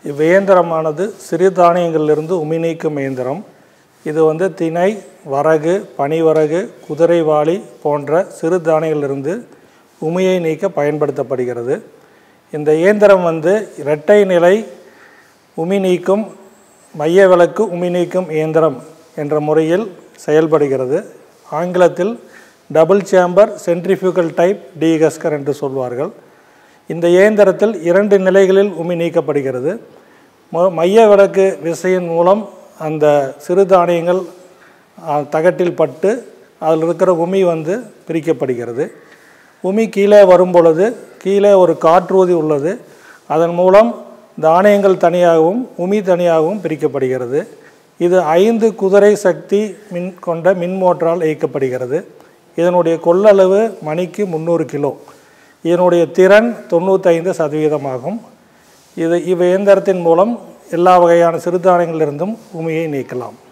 இவ்வியந்திரமானது சிறுதானியங்களிலிருந்து உமி நீக்கும் இயந்திரம் இது வந்து திணை வரகு பனிவரகு குதிரைவாளி போன்ற சிறுதானியங்களிலிருந்து உமியை நீக்க பயன்படுத்தப்படுகிறது இந்த இயந்திரம் வந்து இரட்டை நிலை உமி நீக்கும் மைய விளக்கு உமி நீக்கும் இயந்திரம் என்ற முறையில் செயல்படுகிறது ஆங்கிலத்தில் double chamber centrifugal type dehusker என்று சொல்வார்கள் இந்த இயந்திரத்தில் இரண்டு நிலைகளில் உமி நீக்கப்படுகிறது மொ- மைய விளக்கு விசையின் மூலம் அந்த சிறுதானியங்கள் ஆ, தகட்டில் பட்டு அதில் இருக்கிற உமி வந்து பிரிக்கப்படுகிறது உமி கீழே வரும் பொழுது கீழே ஒரு காற்றூதி உள்ளது அதன் மூலம் தானியங்கள் தனியாகவும் உமி தனியாகவும் பிரிக்கப்படுகிறது இது ஐந்து குதிரை சக்தி மின் கொண்ட மின் மோட்டாரால் இயக்கப்படுகிறது இதனுடைய கொள்ளளவு மணிக்கு முந்நூறு கிலோ இதனுடைய திறன் தொண்ணூத்தைந்து சதவீதமாகும் இது இவ் இயந்திரத்தின் மூலம் எல்லா வகையான சிறுதானியங்களிலிருந்தும் உமியை நீக்கலாம்